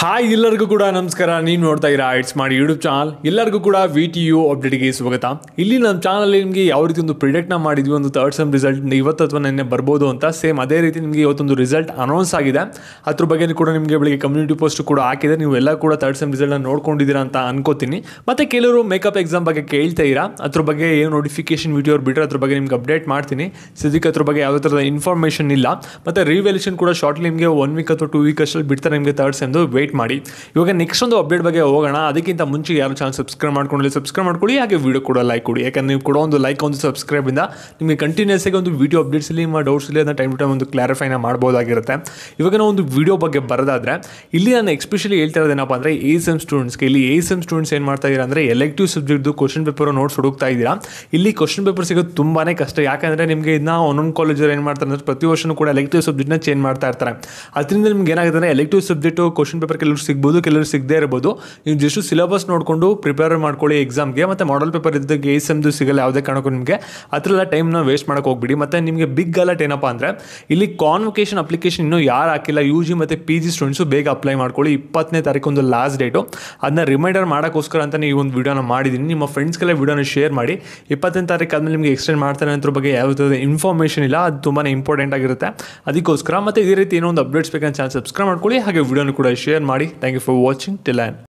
hi ಎಲ್ಲರಿಗೂ ಕೂಡ ನಮಸ್ಕಾರ ನೀವು ನೋಡ್ತಾ ಇರಾ ಇಟ್ಸ್ ಮಾಡಿ ಯೂಟ್ಯೂಬ್ ಚಾನಲ್ ಎಲ್ಲರಿಗೂ ಕೂಡ ವಿ ಟಿ ಯು ಅಪ್ಡೇಟ್ಗೆ ಸ್ವಾಗತ ಇಲ್ಲಿ ನಮ್ಮ ಚಾನಲ್ ನಿಮಗೆ ಯಾವ ರೀತಿ ಒಂದು ಪ್ರಿಡಿಕ್ಟ್ನ ಮಾಡಿದ್ವಿ ಒಂದು ಥರ್ಡ್ ಸೆಮ್ ರಿಸಲ್ಟ್ ಇವತ್ತು ಅಥವಾ ನೆನ್ನೆ ಬರ್ಬೋದು ಅಂತ ಸೇಮ್ ಅದೇ ರೀತಿ ನಿಮಗೆ ಇವತ್ತೊಂದು ರಿಸಲ್ಟ್ ಅನೌನ್ಸ್ ಆಗಿದೆ ಅದ್ರ ಬಗ್ಗೆ ಕೂಡ ನಿಮಗೆ ಬೆಳಿಗ್ಗೆ ಕಮ್ಯುನಿಟಿ ಪೋಸ್ಟ್ ಕೂಡ ಹಾಕಿದೆ ನೀವು ಎಲ್ಲ ಕೂಡ ಥರ್ಡ್ ಸೆಮ್ ರಿಸಲ್ಟ್ನ ನೋಡ್ಕೊಂಡಿದ್ದೀರಾ ಅಂತ ಅನ್ಕೋತೀನಿ ಮತ್ತೆ ಕೆಲವರು ಮೇಕಪ್ ಎಕ್ಸಾಮ್ ಬಗ್ಗೆ ಕೇಳ್ತಾ ಇರಾ ಅದ್ರ ಬಗ್ಗೆ ಏನು ನೋಟಿಫಿಕೇಶನ್ ವಿಡಿಯೋ ಬಿಟ್ಟರೆ ಅದ್ರ ಬಗ್ಗೆ ನಿಮ್ಗೆ ಅಪ್ಡೇಟ್ ಮಾಡ್ತೀನಿ ಸದ್ಯಕ್ಕೆ ಅದ್ರ ಬಗ್ಗೆ ಯಾವುದೇ ಥರದ ಇನ್ಫಾರ್ಮೇಷನ್ ಇಲ್ಲ ಮತ್ತೆ ರಿವ್ಯಾಲ್ಯೂಷನ್ ಕೂಡ ಶಾರ್ಟ್ಲಿ ನಿಮಗೆ ಒನ್ ವೀಕ್ ಅಥವಾ ಟೂ ವೀಕ್ ಅಷ್ಟಲ್ಲಿ ಬಿಡ್ತಾರೆ ನಿಮಗೆ ಥರ್ಡ್ ಸೆಮ್ದು ವೇಟ್ ಮಾಡಿ ಇವಾಗ ನೆಕ್ಸ್ಟ್ ಒಂದು ಅಪ್ಡೇಟ್ ಬಗ್ಗೆ ಹೋಗೋಣ ಅದಕ್ಕಿಂತ ಮುಂಚೆ ಯಾರು ಚಾನಲ್ ಸಬ್ಸ್ಕ್ರೈಬ್ ಮಾಡ್ಕೊಂಡಿಲ್ಲ ಸಬ್ಸ್ಕ್ರೈಬ್ ಮಾಡ್ಕೊಳ್ಳಿ ಹಾಗೆ ವಿಡಿಯೋ ಕೂಡ ಲೈಕ್ ಕೊಡಿ ಯಾಕಂದ್ರೆ ನೀವು ಕೂಡ ಒಂದು ಲೈಕ್ ಒಂದು ಸಬ್ಸ್ಕ್ರೈಬ್ ಇಂದ ನಿಮಗೆ ಕಂಟಿನ್ಯೂಸ್ ಆಗಿ ಒಂದು ವಿಡಿಯೋ ಅಪ್ಡೇಟ್ಸ್ ಇಲ್ಲಿ ನಿಮ್ಮ ಡೌಟ್ಸ್ ಇಲ್ಲಿ ಅದನ್ನ ಟೈಮ್ ಟು ಟೈಮ್ ಒಂದು ಕ್ಲಾರಿಫೈನ ಮಾಡ್ಬೋದಾಗಿರುತ್ತೆ ಇವಾಗ ನಾವು ಒಂದು ವಿಡಿಯೋ ಬಗ್ಗೆ ಬರೋದಾದ್ರೆ ಇಲ್ಲಿ ನಾನು ಎಕ್ಸ್ಪೆಷಲಿ ಹೇಳ್ತಾ ಇರೋದೇನಪ್ಪ ಅಂದರೆ ಎ ಸೆಮ್ ಸ್ಟೂಡೆಂಟ್ಸ್ಗೆ ಇಲ್ಲಿ ಎ ಸೆಮ್ ಸ್ಟೂಡೆಂಟ್ಸ್ ಏನು ಮಾಡ್ತಾ ಇದ್ದೀರಾ ಅಂದರೆ ಎಲೆಕ್ಟಿವ್ ಸಬ್ಜೆಕ್ಟ್ದು ಕ್ವಶನ್ ಪೇಪರ್ ನೋಟ್ಸ್ ಹುಡುಕ್ತಾ ಇದ್ದೀರಾ ಇಲ್ಲಿ ಕ್ವಶನ್ ಪೇಪರ್ ಸಿಗೋದು ತುಂಬಾ ಕಷ್ಟ ಯಾಕಂದರೆ ನಿಮಗೆ ಇದನ್ನ ಒಂದೊಂದು ಕಾಲೇಜಲ್ಲಿ ಏನು ಮಾಡ್ತಾರೆ ಅಂದರೆ ಪ್ರತಿ ವರ್ಷನೂ ಕೂಡ ಎಲೆಕ್ಟಿವ್ ಸಬ್ಜೆಕ್ಟ್ನ ಚೇಂಜ್ ಮಾಡ್ತಾ ಇರ್ತಾರೆ ಅದರಿಂದ ನಿಮ್ಗೆ ಏನಾಗುತ್ತೆ ಅಂದರೆ ಎಲೆಕ್ಟಿವ್ ಸಬ್ಜೆಕ್ಟು ಕ್ವಶನ್ ಪೇಪರ್ ಕೆಲವರು ಸಿಗ್ಬೋದು ಕೆಲವರು ಸಿಗದೇ ಇರ್ಬೋದು ನೀವು ಜಸ್ಟ್ ಸಿಲೆಬಸ್ ನೋಡಿಕೊಂಡು ಪ್ರಿಪೇರ್ ಮಾಡ್ಕೊಳ್ಳಿ ಎಕ್ಸಾಮ್ಗೆ ಮತ್ತು ಮಾಡಲ್ ಪೇಪರ್ ಇದ್ದಾಗ ಎ ಸೆಮ್ದು ಸಿಗಲ್ಲ ಯಾವುದೇ ಕಾರಣಕ್ಕೂ ನಿಮಗೆ ಅದರೆಲ್ಲ ಟೈಮ್ನ ವೇಸ್ಟ್ ಮಾಡೋಕೆ ಹೋಗ್ಬಿಡಿ ಮತ್ತು ನಿಮಗೆ ಬಿಗ್ ಅಲರ್ಟ್ ಏನಪ್ಪ ಅಂದರೆ ಇಲ್ಲಿ ಕಾನ್ವೊಕೇಶನ್ ಅಪ್ಲಿಕೇಶನ್ ಇನ್ನೂ ಯಾರು ಹಾಕಿಲ್ಲ ಯು ಜಿ ಮತ್ತು ಪಿ ಜಿ ಸ್ಟೂಡೆಂಟ್ಸು ಬೇಗ ಅಪ್ಲೈ ಮಾಡ್ಕೊಳ್ಳಿ ಇಪ್ಪತ್ತನೇ ತಾರೀಕು ಒಂದು ಲಾಸ್ಟ್ ಡೇಟು ಅದನ್ನ ರಿಮೈಂಡರ್ ಮಾಡೋಕ್ಕೋಸ್ಕರ ಅಂತ ಈ ಒಂದು ವಿಡಿಯೋನ ಮಾಡಿದ್ದೀನಿ ನಿಮ್ಮ ಫ್ರೆಂಡ್ಸ್ಗೆಲ್ಲ ವಿಡಿಯೋನ ಶೇರ್ ಮಾಡಿ ಇಪ್ಪತ್ತನೇ ತಾರೀಕು ಆದಮೇಲೆ ನಿಮಗೆ ಎಕ್ಸ್ಟೆಂಡ್ ಮಾಡ್ತಾರೆ ಅದ್ರ ಬಗ್ಗೆ ಯಾವುದೇ ಇನ್ಫಾರ್ಮೇಷನ್ ಇಲ್ಲ ಅದು ತುಂಬಾ ಇಂಪಾರ್ಟೆಂಟ್ ಆಗಿರುತ್ತೆ ಅದಕ್ಕೋಸ್ಕರ ಮತ್ತು ಇದೇ ರೀತಿ ಏನೋ ಒಂದು ಅಪ್ಡೇಟ್ಸ್ ಬೇಕಂತ ಚಾನಲ್ ಸಬ್ಸ್ಕ್ರೈಬ್ ಮಾಡ್ಕೊಳ್ಳಿ ಹಾಗೆ ವಿಡಿಯೋನ ಕೂಡ ಶೇರ್ ಮಾಡಿ thank you for watching till and